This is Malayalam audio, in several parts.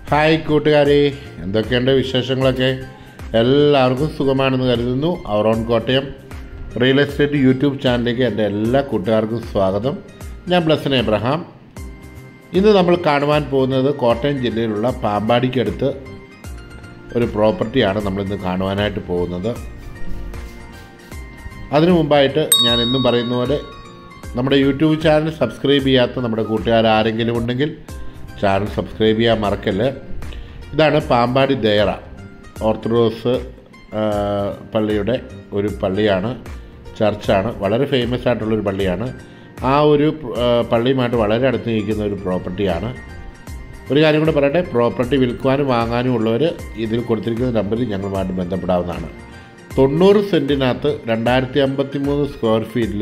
ഹായ് കൂട്ടുകാരെ എന്തൊക്കെയുണ്ട് വിശേഷങ്ങളൊക്കെ എല്ലാവർക്കും സുഖമാണെന്ന് കരുതുന്നു അവറോൺ കോട്ടയം റിയൽ എസ്റ്റേറ്റ് യൂട്യൂബ് ചാനലിലേക്ക് എൻ്റെ എല്ലാ കൂട്ടുകാർക്കും സ്വാഗതം ഞാൻ ബ്ലസൻ എബ്രഹാം ഇന്ന് നമ്മൾ കാണുവാൻ പോകുന്നത് കോട്ടയം ജില്ലയിലുള്ള പാമ്പാടിക്കടുത്ത് ഒരു പ്രോപ്പർട്ടിയാണ് നമ്മളിന്ന് കാണുവാനായിട്ട് പോകുന്നത് അതിനു മുമ്പായിട്ട് ഞാൻ എന്നും പറയുന്ന പോലെ നമ്മുടെ യൂട്യൂബ് ചാനൽ സബ്സ്ക്രൈബ് ചെയ്യാത്ത നമ്മുടെ കൂട്ടുകാർ ആരെങ്കിലും ഉണ്ടെങ്കിൽ ചാനൽ സബ്സ്ക്രൈബ് ചെയ്യാൻ മറക്കല്ല് ഇതാണ് പാമ്പാടി ദേറ ഓർത്തഡോക്സ് ആ, പള്ളിയുടെ ഒരു പള്ളിയാണ് ചർച്ചാണ് വളരെ ഫേമസ് ആയിട്ടുള്ളൊരു പള്ളിയാണ് ആ ഒരു ആ, പള്ളിയുമായിട്ട് വളരെ അടുത്ത് നിൽക്കുന്ന ഒരു പ്രോപ്പർട്ടിയാണ് ഒരു കാര്യം കൂടെ പറയട്ടെ പ്രോപ്പർട്ടി വിൽക്കുവാനും വാങ്ങാനും ഉള്ളവർ ഇതിൽ കൊടുത്തിരിക്കുന്ന നമ്പറിൽ ഞങ്ങളുമായിട്ട് ബന്ധപ്പെടാവുന്നതാണ് തൊണ്ണൂറ് സെൻറ്റിനകത്ത് രണ്ടായിരത്തി അമ്പത്തി മൂന്ന് സ്ക്വയർ ഫീറ്റിൽ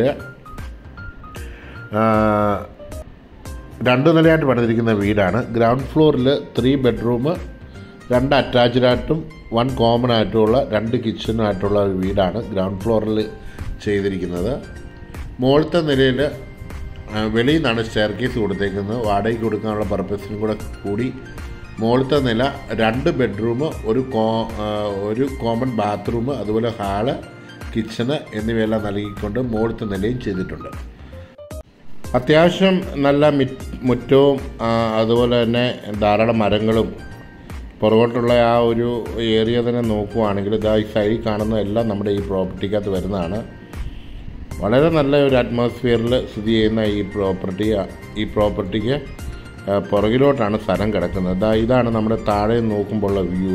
രണ്ട് നിലയായിട്ട് പണിതിരിക്കുന്ന വീടാണ് ഗ്രൗണ്ട് ഫ്ലോറിൽ ത്രീ ബെഡ്റൂം രണ്ട് അറ്റാച്ച്ഡ് ആയിട്ടും വൺ കോമൺ ആയിട്ടുമുള്ള രണ്ട് കിച്ചണായിട്ടുള്ള ഒരു വീടാണ് ഗ്രൗണ്ട് ഫ്ലോറിൽ ചെയ്തിരിക്കുന്നത് മുകളിലത്തെ നിലയിൽ വെളിയിൽ നിന്നാണ് സ്റ്റെയർ കേസ് കൊടുത്തേക്കുന്നത് വാടകയ്ക്ക് കൊടുക്കാനുള്ള പർപ്പസിനും കൂടെ കൂടി മുകളിലത്തെ നില രണ്ട് ബെഡ്റൂം ഒരു കോ ആ, ഒരു കോമൺ ബാത്റൂം അതുപോലെ ഹാള് കിച്ചണ് എന്നിവയെല്ലാം നൽകിക്കൊണ്ട് മുകളിലത്തെ നിലയും ചെയ്തിട്ടുണ്ട് അത്യാവശ്യം നല്ല മി- മുറ്റവും ആ, അതുപോലെ തന്നെ ധാരാളം മരങ്ങളും പുറകോട്ടുള്ള ആ ഒരു ഏരിയ തന്നെ നോക്കുവാണെങ്കിൽ ഇതാ ഈ സൈഡിൽ കാണുന്ന എല്ലാം നമ്മുടെ ഈ പ്രോപ്പർട്ടിക്കകത്ത് വരുന്നതാണ് വളരെ നല്ല ഒരു അറ്റ്മോസ്ഫിയറിൽ സ്ഥിതി ചെയ്യുന്ന ഈ പ്രോപ്പർട്ടി ഈ പ്രോപ്പർട്ടിക്ക് ആ, പുറകിലോട്ടാണ് സ്ഥലം കിടക്കുന്നത് ഇതാ ഇതാണ് നമ്മുടെ താഴെ നോക്കുമ്പോഴുള്ള വ്യൂ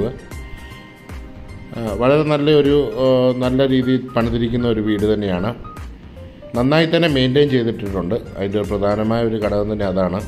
വളരെ നല്ലൊരു ആ, നല്ല രീതിയിൽ പണിതിരിക്കുന്ന ഒരു വീട് തന്നെയാണ് നന്നായി തന്നെ മെയിൻറ്റെയിൻ ചെയ്തിട്ടിട്ടുണ്ട് അതിൻ്റെ ഒരു പ്രധാനമായ ഒരു ഘടകം തന്നെ അതാണ്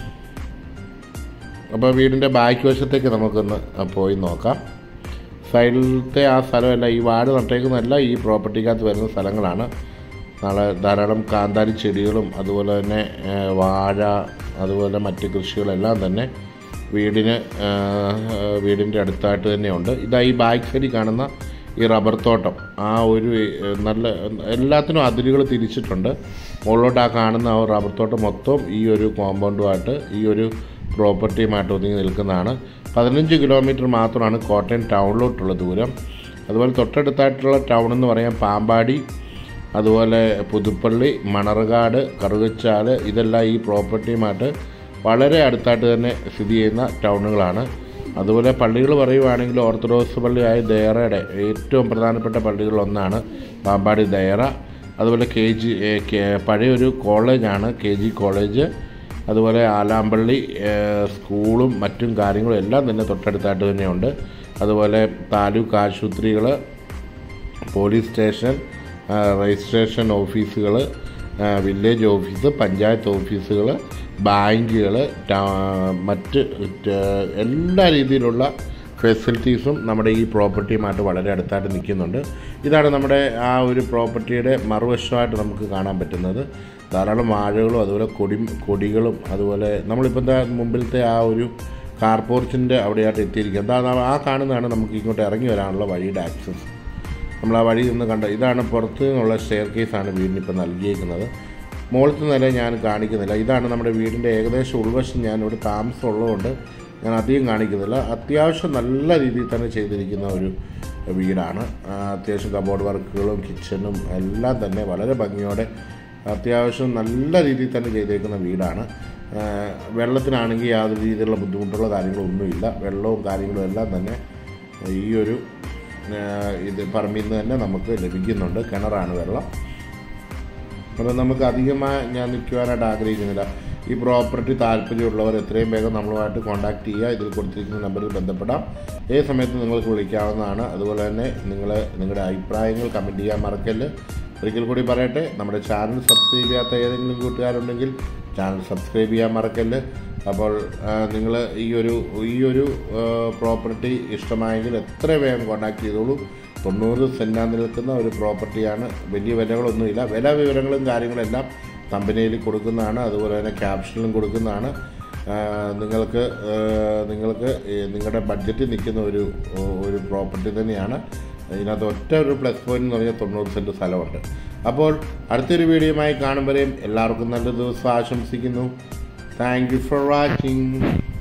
അപ്പോൾ വീടിൻ്റെ ബാക്ക് വശത്തേക്ക് നമുക്കൊന്ന് പോയി നോക്കാം സൈഡിലത്തെ ആ സ്ഥലമല്ല ഈ വാട് നട്ടേക്കുന്നതല്ല ഈ പ്രോപ്പർട്ടിക്കകത്ത് വരുന്ന സ്ഥലങ്ങളാണ് നാളെ ധാരാളം കാന്താരി ചെടികളും അതുപോലെ തന്നെ ഏ, വാഴ അതുപോലെ മറ്റ് കൃഷികളെല്ലാം തന്നെ വീടിന് ഏ, വീടിൻ്റെ അടുത്തായിട്ട് തന്നെയുണ്ട് ഇതാ ഈ ബാക്ക് സൈഡിൽ കാണുന്ന ഈ റബ്ബർ തോട്ടം ആ ഒരു ഏ, നല്ല എല്ലാത്തിനും അതിരുകൾ തിരിച്ചിട്ടുണ്ട് മുകളിലോട്ട് ആ കാണുന്ന ആ റബ്ബർ തോട്ടം മൊത്തം ഈ ഒരു കോമ്പൗണ്ടുമായിട്ട് ഈ ഒരു പ്രോപ്പർട്ടിയുമായിട്ട് ഒതുങ്ങി നിൽക്കുന്നതാണ് പതിനഞ്ച് കിലോമീറ്റർ മാത്രമാണ് കോട്ടയം ടൗണിലോട്ടുള്ള ദൂരം അതുപോലെ തൊട്ടടുത്തായിട്ടുള്ള ടൗൺ എന്ന് പറയാൻ പാമ്പാടി അതുപോലെ പുതുപ്പള്ളി മണർകാട് കറുകച്ചാൽ ഇതെല്ലാം ഈ പ്രോപ്പർട്ടിയുമായിട്ട് വളരെ അടുത്തായിട്ട് തന്നെ സ്ഥിതി ചെയ്യുന്ന ടൗണുകളാണ് അതുപോലെ പള്ളികൾ പറയുവാണെങ്കിൽ ഓർത്തഡോക്സ് പള്ളിയായ ദയറയുടെ ഏറ്റവും പ്രധാനപ്പെട്ട പള്ളികളിലൊന്നാണ് പാമ്പാടി ദയറ അതുപോലെ കെ ജി ഏ, കെ- പഴയൊരു കോളേജാണ് കെ ജി കോളേജ് അതുപോലെ ആലാമ്പള്ളി ഏ, സ്കൂളും മറ്റും കാര്യങ്ങളും എല്ലാം തന്നെ തൊട്ടടുത്തായിട്ട് തന്നെയുണ്ട് അതുപോലെ താലൂക്ക് ആശുപത്രികൾ പോലീസ് സ്റ്റേഷൻ ആ, രജിസ്ട്രേഷൻ ഓഫീസുകൾ ആ, വില്ലേജ് ഓഫീസ് പഞ്ചായത്ത് ഓഫീസുകൾ ബാങ്കുകൾ മറ്റ് റ്റ- എല്ലാ രീതിയിലുള്ള ഫെസിലിറ്റീസും നമ്മുടെ ഈ പ്രോപ്പർട്ടിയുമായിട്ട് വളരെ അടുത്തായിട്ട് നിൽക്കുന്നുണ്ട് ഇതാണ് നമ്മുടെ ആ ഒരു പ്രോപ്പർട്ടിയുടെ മറുവശമായിട്ട് നമുക്ക് കാണാൻ പറ്റുന്നത് ധാരാളം വാഴകളും അതുപോലെ കൊടി കൊടികളും അതുപോലെ നമ്മളിപ്പോൾ എന്താ മുമ്പിലത്തെ ആ ഒരു കാർ പോർച്ചിൻ്റെ അവിടെയായിട്ട് എത്തിയിരിക്കുന്നത് അതാ ആ കാണുന്നതാണ് നമുക്ക് ഇങ്ങോട്ട് ഇറങ്ങി വരാനുള്ള വഴിയുടെ ആക്സസ് നമ്മൾ ആ വഴി നിന്ന് കണ്ട ഇതാണ് പുറത്ത് നിന്നുള്ള സ്റ്റെയർ കേസാണ് വീടിന് ഇപ്പോൾ നൽകിയിരിക്കുന്നത് മുകളിലത്തെ നില ഞാൻ കാണിക്കുന്നില്ല ഇതാണ് നമ്മുടെ വീടിൻ്റെ ഏകദേശം ഉൾവശം ഞാൻ ഇവിടെ താമസമുള്ളതുകൊണ്ട് ഞാൻ അധികം കാണിക്കുന്നില്ല അത്യാവശ്യം നല്ല രീതിയിൽ തന്നെ ചെയ്തിരിക്കുന്ന ഒരു വീടാണ് ആ, അത്യാവശ്യം കബോർഡ് വർക്കുകളും കിച്ചണും എല്ലാം തന്നെ വളരെ ഭംഗിയോടെ അത്യാവശ്യം നല്ല രീതിയിൽ തന്നെ ചെയ്തേക്കുന്ന വീടാണ് ആ, വെള്ളത്തിനാണെങ്കിൽ യാതൊരു രീതിയിലുള്ള ബുദ്ധിമുട്ടുള്ള കാര്യങ്ങളൊന്നുമില്ല വെള്ളവും കാര്യങ്ങളും എല്ലാം തന്നെ ഈ ഒരു ആ, ഇത് പറമ്പിൽ നിന്ന് തന്നെ നമുക്ക് ലഭിക്കുന്നുണ്ട് കിണറാണ് വെള്ളം അപ്പോൾ നമുക്ക് അധികമായി ഞാൻ നിൽക്കുവാനായിട്ട് ആഗ്രഹിക്കുന്നില്ല ഈ പ്രോപ്പർട്ടി താല്പര്യമുള്ളവർ എത്രയും വേഗം നമ്മളുമായിട്ട് കോൺടാക്ട് ചെയ്യുക ഇതിൽ കൊടുത്തിരിക്കുന്ന നമ്പറിൽ ബന്ധപ്പെടാം ഏത് സമയത്ത് നിങ്ങൾക്ക് വിളിക്കാവുന്നതാണ് അതുപോലെ തന്നെ നിങ്ങൾ നിങ്ങളുടെ അഭിപ്രായങ്ങൾ കമൻറ്റ് ചെയ്യാൻ മറക്കല്ല് ഒരിക്കൽ കൂടി പറയട്ടെ നമ്മുടെ ചാനൽ സബ്സ്ക്രൈബ് ചെയ്യാത്ത ഏതെങ്കിലും കൂട്ടുകാരുണ്ടെങ്കിൽ ചാനൽ സബ്സ്ക്രൈബ് ചെയ്യാൻ മറക്കല്ല് അപ്പോൾ നിങ്ങൾ ഈ ഒരു ഈ ഒരു പ്രോപ്പർട്ടി ഇഷ്ടമായെങ്കിൽ എത്ര വേഗം കോൺടാക്ട് ചെയ്തോളൂ തൊണ്ണൂറ് സെൻറ്റാന്ന് നിൽക്കുന്ന ഒരു പ്രോപ്പർട്ടിയാണ് വലിയ വിലകളൊന്നുമില്ല വില വിവരങ്ങളും കാര്യങ്ങളെല്ലാം കമ്പനിയിൽ കൊടുക്കുന്നതാണ് അതുപോലെ തന്നെ ക്യാപ്ഷനിലും കൊടുക്കുന്നതാണ് ആ, നിങ്ങൾക്ക് ആ, നിങ്ങൾക്ക് ഈ നിങ്ങളുടെ ബഡ്ജറ്റിൽ നിൽക്കുന്ന ഒരു ഒരു പ്രോപ്പർട്ടി തന്നെയാണ് ഇതിനകത്ത് ഒറ്റ ഒരു പ്ലസ് പോയിന്റ് എന്ന് പറഞ്ഞാൽ തൊണ്ണൂറ് സെൻറ്റ് സ്ഥലമുണ്ട് അപ്പോൾ അടുത്തൊരു വീഡിയോയുമായി കാണുമ്പോഴേയും എല്ലാവർക്കും നല്ല ദിവസം ആശംസിക്കുന്നു താങ്ക് യു ഫോർ വാച്ചിങ്